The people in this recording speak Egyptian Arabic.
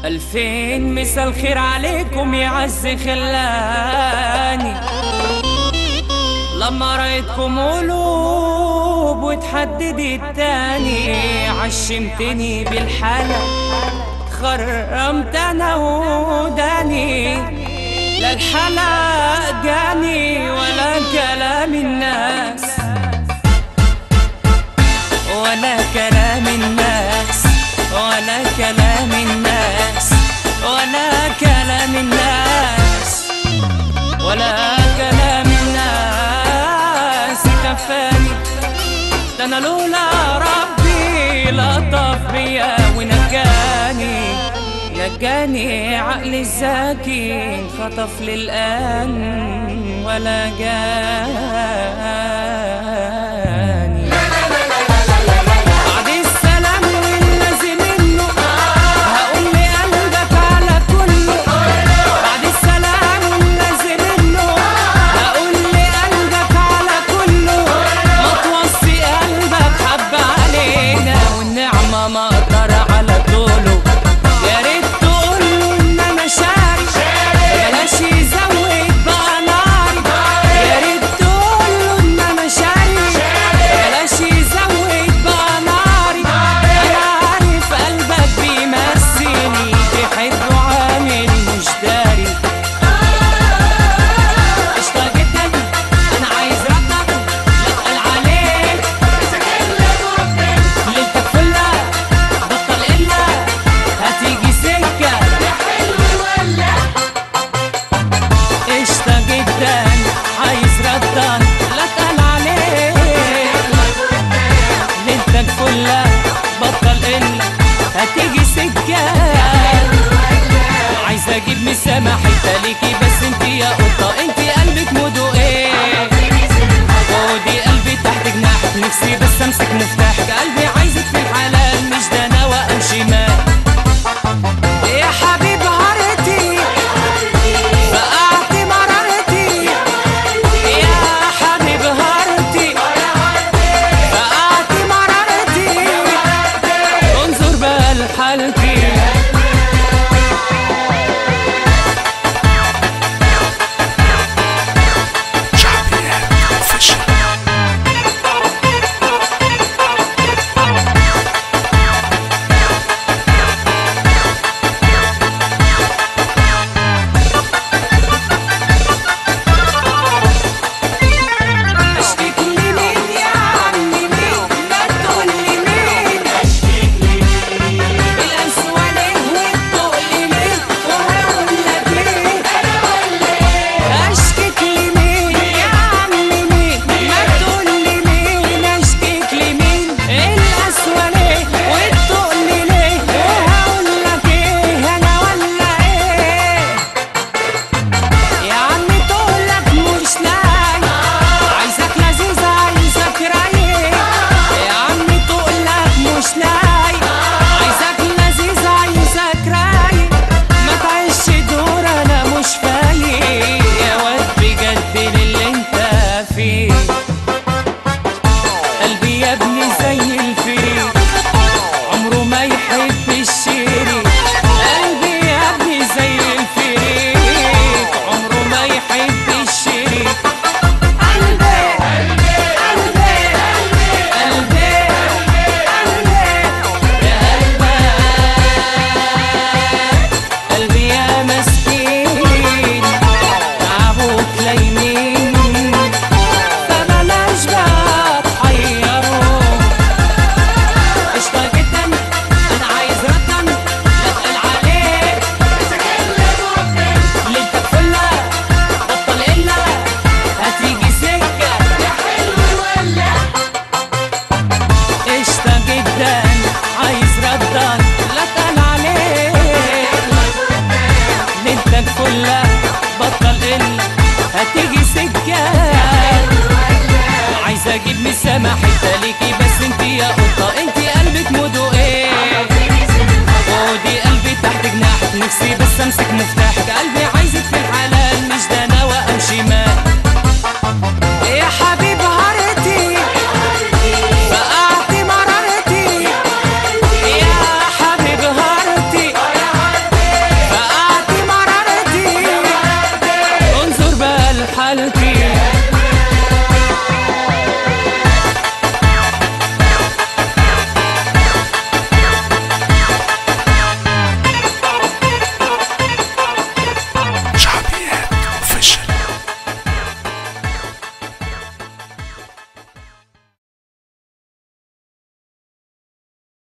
ألفين مسا الخير عليكم يا عز خلاني لما رأيتكم قلوب وتحددي التاني عشمتني بالحالة خرمت أنا وداني لا الحلق جاني ولا كلام الناس ولا كلام الناس ولا كلام الناس ولا كلام الناس ولا كلام الناس كفاني ده انا لولا ربي لطف بيا ونجاني نجاني عقلي الذكي خطف للآن ولا جاني بعد السلام والذي منه هقول لقلبك على كله بعد السلام والذي منه هقول لقلبك على كله ما توصي قلبك حب علينا والنعمة ما اقدر على طوله يا ريت تقول له ان انا شاري بلاش يزود بقى ناري يا ريت تقول له ان انا شاري بلاش يزود بقى ناري انا عارف قلبك بيمثلني بيحب وعامل مش داري قشطة جدا انا عايز ردك لا اتقل عليك ليلتك فلة بطل إلا هتيجي سكة قشطة جدا عايز ردك لا اتقل عليك ليلتك فلة بطل إلا هتيجي سكة عايز اجيب مسامح حته ليكي بس انت يا قطه انت قلبك موده ايه خدي قلبي تحت جناحك نفسي بس امسك مفتاحك قلبي عايزك في الحلال مش ده انا واقم شمال يا حبيب هارتي فقعت مرارتي يا حبيب هارتي فقعت مرارتي انظر بقى لحالتي شعبيات اوفيشال اشتكي لمين يا عمي مين ما تقول لي مين القسوة ليه والتقل ليه وهقول لك ايه اشتكي لمين يا عمي مين ما تقول لي مين اشتكي لمين القسوة ليه والتقل ليه وهقول لك ايه انا ولا ايه يا عمي تقولك مش لاقي عايزك لذيذ عايزك رايق يا عمي تقولك مش لاقي عايزك لذيذ عايزك رايق ما تعيش دور انا مش فايق يا واد بجد للي انت فيه قلبي يا ابني زي الفريق عمره ما يحب الشريك قلبي يا ابني زي الفريق عمره ما يحب الشريك قلبي قلبي قلبي قلبي يا قلبي قلبي يا مسكين تعبوك لايمين فبلاش بقى تحيروا قشطة جدا أنا عايز ردا لا اتقل عليك ليلتك فلة بطل إلا هتيجي سكة قشطة جدا عايز ردا لا اتقل عليك ليلتك فلة بطل إلا هتيجي سكة عايز اجيب مسامح حته ليكي بس انت يا قطه انت قلبك موده ايه خدي قلبي تحت جناحك نفسي بس امسك مفتاحك قلبي